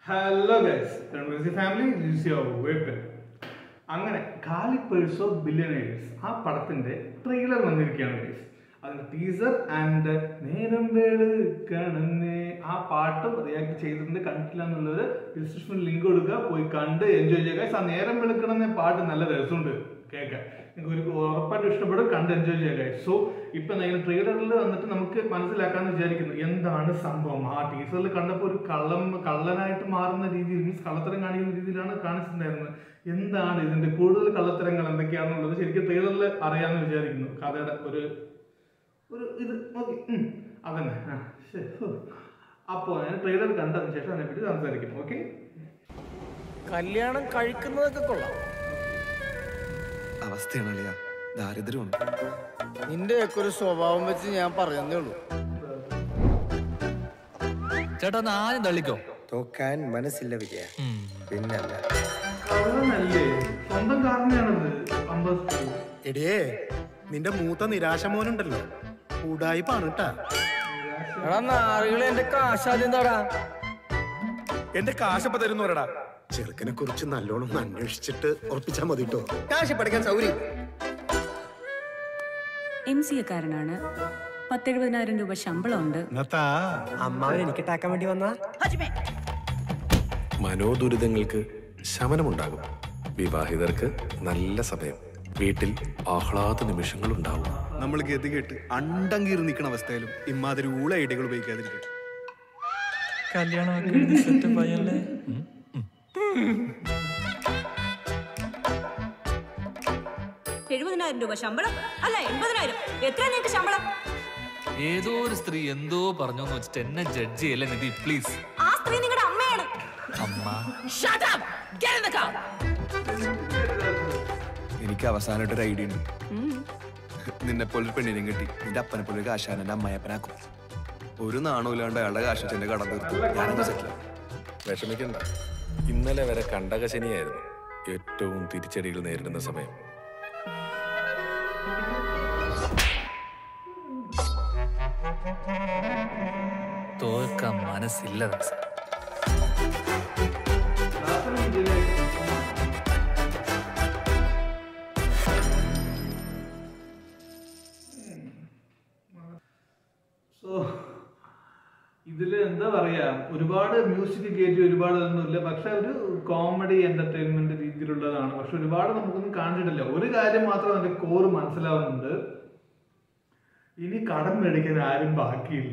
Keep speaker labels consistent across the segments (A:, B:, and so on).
A: Hello guys family this your weapon അങ്ങനെ calipers of billionaires ആ പടത്തിന്റെ ട്രെയിലർ വന്നിരിക്കുകയാണ് ഗൈസ് അതിന്റെ ടീസർ ആൻഡ് നേരം വെളുക്കണന്നേ ആ പാട്ടും റിയാക്ട് ചെയ്തിട്ടുണ്ട് കണ്ടിട്ടില്ല എന്നുള്ളവര് ഡിസ്ക്രിപ്ഷനിൽ ലിങ്ക് കൊടുക്കുക പോയി കണ്ട് എൻജോയ് ചെയ്യുക Guys, ആ നേരം വെളുക്കണമെന്ന പാട്ട് നല്ല രസമുണ്ട് കേൾക്കാൻ നിങ്ങൾക്ക് ഒരു ഉറപ്പായിട്ടും ഇഷ്ടപ്പെടും കണ്ട് എൻജോയ് ചെയ്യുക സോ ഇപ്പൊ ഇങ്ങനെ ട്രെയിലറിൽ വന്നിട്ട് നമുക്ക് മനസ്സിലാക്കാന്ന് വിചാരിക്കുന്നു എന്താണ് സംഭവം ആ ടീസറിൽ കണ്ടപ്പോൾ ഒരു കള്ളം കള്ളനായിട്ട് മാറുന്ന രീതിയിൽ മീൻസ് കള്ളത്തരം കാണിക്കുന്ന രീതിയിലാണ് കാണിച്ചിട്ടുണ്ടായിരുന്നത് എന്താണ് ഇതിന്റെ കൂടുതൽ കള്ളത്തരങ്ങൾ എന്തൊക്കെയാണെന്നുള്ളത് ശരിക്കും ട്രെയിലറിൽ അറിയാമെന്ന് വിചാരിക്കുന്നു കഥയുടെ ഒരു ഒരു ഇത് ഓക്കെ അതന്നെ ആ ശരി അപ്പോൾ ഞാൻ ട്രെയിലർ കണ്ടതിന് ശേഷം അതിനെപ്പറ്റി സംസാരിക്കും ഓക്കെ
B: കല്യാണം കഴിക്കുന്നതൊക്കെ കൊള്ളാം
C: അവസ്ഥയാണ് അളിയ ദാരിദ്ര്യമാണ്
B: നിന്റെയൊക്കെ ഒരു സ്വഭാവം വെച്ച് ഞാൻ പറയുന്നേ ഉള്ളൂ
D: ചേട്ടാ ഒന്ന് ആദ്യം തള്ളിക്കോ
E: തോക്കാൻ മനസ്സില്ല വിജയ പിന്നല്ല
A: കള്ളനല്ലേ സ്വന്തം കാരണയാണത് അമ്പത്
F: എടിയേ നിന്റെ മൂത്ത നിരാശ മോനുണ്ടല്ലോ ഉടായിപ്പാണ് കേട്ടാ
B: എടാ നാറികളെ എന്റെ കാശാദ്യം താടാ
F: എന്റെ കാശപ്പ തരുന്നു പറയടാ ചെറുക്കനെ കുറിച്ച് നല്ലോണം ഒന്ന് അന്വേഷിച്ചിട്ട് ഉറപ്പിച്ചാ മതി കേട്ടോ
E: കാശ് പഠിക്കാൻ സൗകര്യം
G: എം സി എക്കാരനാണ് പത്തെഴുപതിനായിരം രൂപ ശമ്പളമുണ്ട്
F: എന്നത്താ
E: അമ്മാവൻ എനിക്ക് ടാക്കാൻ വേണ്ടി വന്നാ
H: മനോദുരിതങ്ങൾക്ക് ശമനമുണ്ടാകും വിവാഹിതർക്ക് നല്ല സമയം വീട്ടിൽ ആഹ്ലാദ നിമിഷങ്ങൾ ഉണ്ടാവും
C: നമ്മൾ ഗതി കേട്ട് അണ്ടം കീറി നിൽക്കുന്ന അവസ്ഥയിലും ഇമാതിരി ഊള ഐഡിയകൾ ഉപയോഗിക്കാതിരിക്കും
D: കല്യാണമൊക്കെ എഴുതി സെറ്റപ്പ് ആയല്ലേ
G: എഴുപതിനായിരം രൂപ ശമ്പളം അല്ല എൺപതിനായിരം എത്ര നിങ്ങൾക്ക് ശമ്പളം
D: ഏതോ ഒരു സ്ത്രീ എന്തോ പറഞ്ഞു എന്ന് വെച്ചിട്ട് എന്നെ ജഡ്ജ് ചെയ്യല്ലേ നിധി പ്ലീസ്
G: ആ സ്ത്രീ നിങ്ങളുടെ അമ്മയാണ്
D: അമ്മ
C: എനിക്ക് അവസാനമായിട്ട് ഒരു ഐഡിയ ഉണ്ട് നിന്നെ പോലെ ഒരു പെണ്ണിനെയും കെട്ടി നിന്റെ അപ്പനെ പോലെ ഒരു കാശാനെ അമ്മയപ്പനാക്കും ഒരു നാണമില്ലാണ്ട് അയാളുടെ കാശത്തിന്റെ കടം തീർത്തു ഞാനങ്ങ് സെറ്റിൽ
H: വിഷമിക്കണ്ട ഇന്നലെ വരെ കണ്ടകശനിയായിരുന്നു ഏറ്റവും തിരിച്ചടികൾ നേരിടുന്ന സമയം
D: തോൽക്കാൻ മനസ്സില്ല ദാസ.
A: സോ ഇതില് എന്താ പറയാ ഒരുപാട് മ്യൂസിക് കയറ്റി ഒരുപാട് ഒന്നുമില്ല പക്ഷെ ഒരു കോമഡി എന്റർടൈൻമെന്റ് രീതിയിലുള്ളതാണ് പക്ഷെ ഒരുപാട് നമുക്കൊന്നും കാണിച്ചിട്ടില്ല ഒരു കാര്യം മാത്രം അതിന്റെ കോറ് മനസ്സിലാവുന്നുണ്ട് ഇനി കടം മേടിക്കാൻ ആരും ബാക്കിയില്ല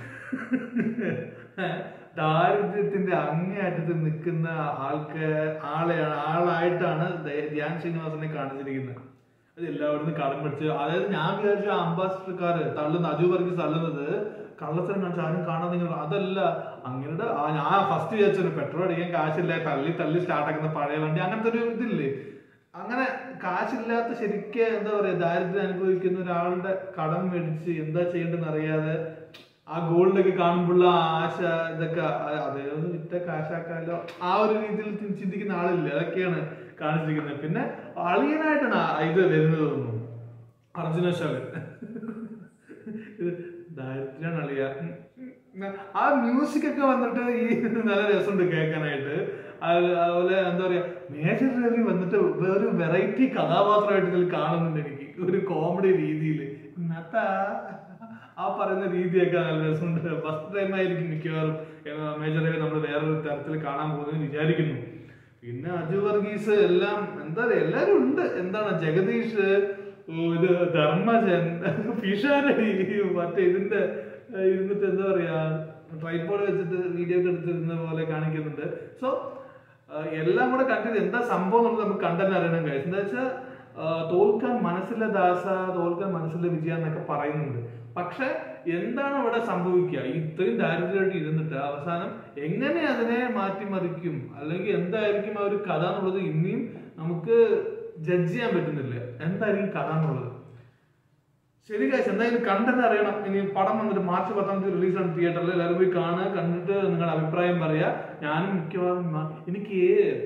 A: ദാരിദ്ര്യത്തിന്റെ അങ്ങേയറ്റത്ത് നിൽക്കുന്ന ആൾക്ക് ആളെയാണ് ആളായിട്ടാണ് ദേ- ധ്യാൻ ശ്രീനിവാസനെ കാണിച്ചിരിക്കുന്നത് അത് എല്ലാവരും കടം പിടിച്ച് അതായത് ഞാൻ വിചാരിച്ച അംബാസിഡർക്കാര് തള്ളുന്ന അജു വർഗീസ് തള്ളുന്നത് കള്ളത്തരം കാണിച്ച് ആരും കാണാൻ നിങ്ങൾ അതല്ല അങ്ങനെ ആ ഞാൻ ഫസ്റ്റ് വിചാരിച്ചു പെട്രോൾ അടിക്കാൻ കാശില്ല തള്ളി തള്ളി സ്റ്റാർട്ട് ആക്കുന്ന പഴയ വണ്ടി അങ്ങനത്തെ ഒരു ഇതില്ലേ അങ്ങനെ കാശില്ലാത്ത ശരിക്ക് എന്താ പറയാ ദാരിദ്ര്യം അനുഭവിക്കുന്ന ഒരാളുടെ കടം മേടിച്ച് എന്താ ചെയ്യേണ്ടതെന്ന് അറിയാതെ ആ ഗോൾഡൊക്കെ കാണുമ്പോഴുള്ള ആ ആശ ഇതൊക്കെ അ- അതേ ഒന്ന് വിറ്റ കാശാക്കാലോ ആ ഒരു രീതിയിൽ ചി- ചിന്തിക്കുന്ന ആളില്ല അതൊക്കെയാണ് കാണിച്ചിരിക്കുന്നത് പിന്നെ അളിയനായിട്ടാണ് ആ ഇത് വരുന്നത് തോന്നുന്നു അർജുന ശോകൻ ഇത് ദാരിദ്ര്യാണ് അളിയ ഉം, ഉം. ആ മ്യൂസിക് ഒക്കെ വന്നിട്ട് ഈ നല്ല രസമുണ്ട് കേൾക്കാനായിട്ട് അത് അതുപോലെ എന്താ പറയാ മേജർ രവി വന്നിട്ട് ഒരു വെറൈറ്റി കഥാപാത്രമായിട്ട് ഇതിൽ കാണുന്നുണ്ട് എനിക്ക് ഒരു കോമഡി രീതിയിൽ ഇന്നത്തെ ആ പറയുന്ന രീതിയൊക്കെ നല്ല രസമുണ്ട് ഫസ്റ്റ് ടൈം ആയിരിക്കും മിക്കവാറും ഏഹ് മേജർ രവി നമ്മൾ വേറൊരു തരത്തിൽ കാണാൻ പോകുന്നത് വിചാരിക്കുന്നു പിന്നെ അജു വർഗീസ് എല്ലാം എന്താ പറയാ എല്ലാരും ഉണ്ട് എന്താണ് ജഗദീഷ് ഓ, ഇത് ധർമ്മജൻ പിഷാരടി മറ്റേ ഇതിന്റെ ഏഹ് ഇരുന്നിട്ട് എന്താ പറയാ ട്രൈപ്പോഡ് വെച്ചിട്ട് വീഡിയോ ഒക്കെ എടുത്തിരുന്ന പോലെ കാണിക്കുന്നുണ്ട് സോ എല്ലാം കൂടെ കണ്ടിട്ട് എന്താ സംഭവം എന്നുള്ളത് നമുക്ക് കണ്ടെന്ന് അറിയണം കഴിച്ചു എന്താ വെച്ചാൽ തോൽക്കാൻ മനസ്സിലെ ദാസ തോൽക്കാൻ മനസ്സിലെ വിജയ എന്നൊക്കെ പറയുന്നുണ്ട് പക്ഷെ എന്താണ് അവിടെ സംഭവിക്കുക ഈ ഇത്രയും ദാരിദ്ര്യമായിട്ട് ഇരുന്നിട്ട് അവസാനം എങ്ങനെ അതിനെ മാറ്റിമറിക്കും അല്ലെങ്കിൽ എന്തായിരിക്കും ആ ഒരു കഥ എന്നുള്ളത് ഇനിയും നമുക്ക് ജഡ്ജ് ചെയ്യാൻ പറ്റുന്നില്ല എന്തായിരിക്കും കഥ എന്നുള്ളത് ശരി കാശ് എന്തായാലും കണ്ടെന്ന് അറിയണം ഇനി പടം വന്നിട്ട് മാർച്ച് പത്താം തീയതി റിലീസാണ് തിയേറ്ററിൽ എല്ലാവരും പോയി കാണുക കണ്ടിട്ട് നിങ്ങളുടെ അഭിപ്രായം പറയാ ഞാനും മിക്കവാറും മാ- എനിക്ക്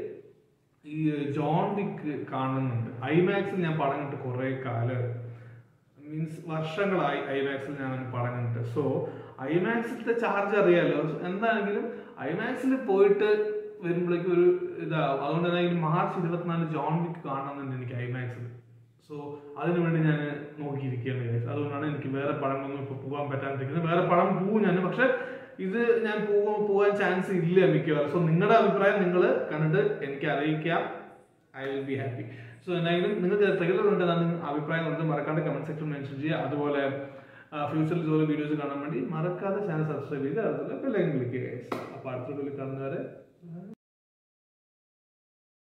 A: ഈ ജോൺ വിക്ക് കാണുന്നുണ്ട് ഐമാക്സിൽ ഞാൻ പടം കണ്ടിട്ട് കുറെ കാലം മീൻസ് വർഷങ്ങളായി ഐമാക്സിൽ ഞാൻ പടം കണ്ടിട്ട് സോ ഐമാക്സിലത്തെ ചാർജ് അറിയാലോ എന്താണെങ്കിലും ഐമാക്സിൽ പോയിട്ട് വരുമ്പോഴേക്കും ഒരു ഇതാവും അതുകൊണ്ട് തന്നെ ഈ മാർച്ച് ഇരുപത്തിനാല് ജോൺ വിക്ക് കാണണമെന്നുണ്ട് എനിക്ക് ഐമാക്സിൽ സോ അതിനു വേണ്ടി ഞാൻ നോക്കിയിരിക്കുകയാണ് guys. അതുകൊണ്ടാണ് എനിക്ക് വേറെ പടങ്ങളൊന്നും ഇപ്പൊ പോകാൻ പറ്റാണ്ടിരിക്കുന്നത് വേറെ പടം പോവും ഞാൻ പക്ഷെ ഇത് ഞാൻ പോകാൻ പോകാൻ ചാൻസ് ഇല്ല മിക്കവാറും സോ നിങ്ങളുടെ അഭിപ്രായം നിങ്ങൾ കണ്ടിട്ട് എനിക്ക് അറിയിക്കാം I will be happy so എന്തായാലും നിങ്ങൾക്ക് ട്രെയിലർ ഉണ്ട് നിങ്ങൾ അഭിപ്രായം ഉണ്ട് മറക്കാണ്ട് കമന്റ് സെക്ഷൻ മെൻഷൻ ചെയ്യുക അതുപോലെ ഫ്യൂച്ചറിൽ ഇതുപോലെ വീഡിയോസ് കാണാൻ വേണ്ടി മറക്കാതെ ചാനൽ സബ്സ്ക്രൈബ് ചെയ്ത് അടുത്തുള്ള ബെല്ലൈക്കൻ ക്ലിക്ക് ചെയ്യുക അപ്പോൾ അടുത്ത വീഡിയോയിൽ കാണുന്നവരെ